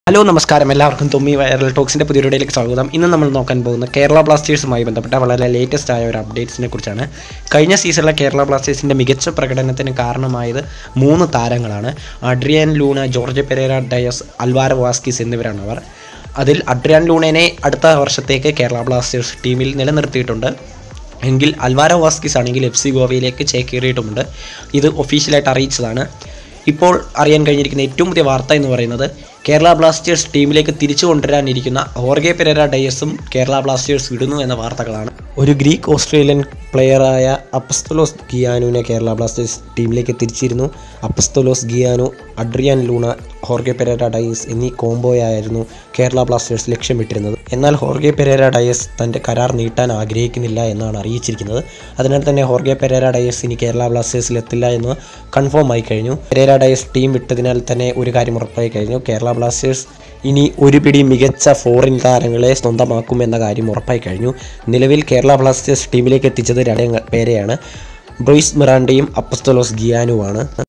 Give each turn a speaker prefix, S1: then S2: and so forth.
S1: hello നമസ്കാരം എല്ലാവർക്കും തുമ്മി വൈറൽ ടോക്സിൻ്റെ പുതിയ വീഡിയോയിലേക്ക് സ്വാഗതം ഇന്ന് നമ്മൾ നോക്കാൻ പോകുന്ന കേരള ബ്ലാസ്റ്റേഴ്സുമായി ബന്ധപ്പെട്ട വളരെ ലേറ്റസ്റ്റ് ആയ ഒരു അപ്ഡേറ്റ്സിനെ കുറിച്ചാണ് കഴിഞ്ഞ സീസണിലെ കേരള ബ്ലാസ്റ്റേഴ്സിൻ്റെ മികച്ച പ്രകടനത്തിന് കാരണമായത് മൂന്ന് താരങ്ങളാണ് Adrian Luna Jorge Pereyra Diaz Alvaro Vazquez എന്നിവരാണ് അവർ അതിൽ അഡ്രിയാൻ ലൂണനെ അടുത്ത വർഷത്തേക്ക് കേരള ബ്ലാസ്റ്റേഴ്സ് ടീമിൽ നിലനിർത്തിയിട്ടുണ്ട് എങ്കിൽ അൽവാര വാസ്കിസ് ആണെങ്കിൽ എഫ് സി ഗോവയിലേക്ക് ചേക്കേറിയിട്ടുമുണ്ട് ഇത് ഒഫീഷ്യലായിട്ട് അറിയിച്ചതാണ് ഇപ്പോൾ അറിയാൻ കഴിഞ്ഞിരിക്കുന്ന ഏറ്റവും പുതിയ വാർത്ത എന്ന് പറയുന്നത് കേരള ബ്ലാസ്റ്റേഴ്സ് ടീമിലേക്ക് തിരിച്ചു കൊണ്ടുവരാനിരിക്കുന്ന ഹോർഗെ പെരേര ഡയസും കേരള ബ്ലാസ്റ്റേഴ്സ് വിടുന്നു എന്ന വാർത്തകളാണ് ഒരു ഗ്രീക്ക് ഓസ്ട്രേലിയൻ പ്ലെയറായ അപ്പസ്തോലോസ് ഗിയാനുവിനെ കേരള ബ്ലാസ്റ്റേഴ്സ് ടീമിലേക്ക് തിരിച്ചിരുന്നു അപ്പസ്തോലോസ് ഗിയാനു അഡ്രിയാൻ ലൂണ ഹോർഗെ പെരേര ഡയസ് എന്നീ കോംബോയായിരുന്നു കേരള ബ്ലാസ്റ്റേഴ്സ് ലക്ഷ്യമിട്ടിരുന്നത് എന്നാൽ ഹോർഗെ പെരേര ഡയസ് തൻ്റെ കരാർ നീട്ടാൻ ആഗ്രഹിക്കുന്നില്ല എന്നാണ് അറിയിച്ചിരിക്കുന്നത് അതിനാൽ തന്നെ ഹോർഗെ പെരേര ഡയസ് ഇനി കേരള ബ്ലാസ്റ്റേഴ്സിൽ എത്തില്ല എന്ന് കൺഫേം ആയി കഴിഞ്ഞു പെരേര ഡയസ് ടീം വിട്ടതിനാൽ തന്നെ ഒരു കാര്യം ഉറപ്പായി കഴിഞ്ഞു കേരള ബ്ലാസ്റ്റേഴ്സ് ഇനി ഒരു പിടി മികച്ച ഫോറിൻ താരങ്ങളെ സ്വന്തമാക്കുമെന്ന കാര്യം ഉറപ്പായി കഴിഞ്ഞു നിലവിൽ കേരള ബ്ലാസ്റ്റേഴ്സ് ടീമിലേക്ക് എത്തിച്ചത് രണ്ട് പേരെയാണ് ബ്രൂയിസ് മിറാണ്ടയും അപ്പസ്തോലോസ് ഗിയാനുമാണ്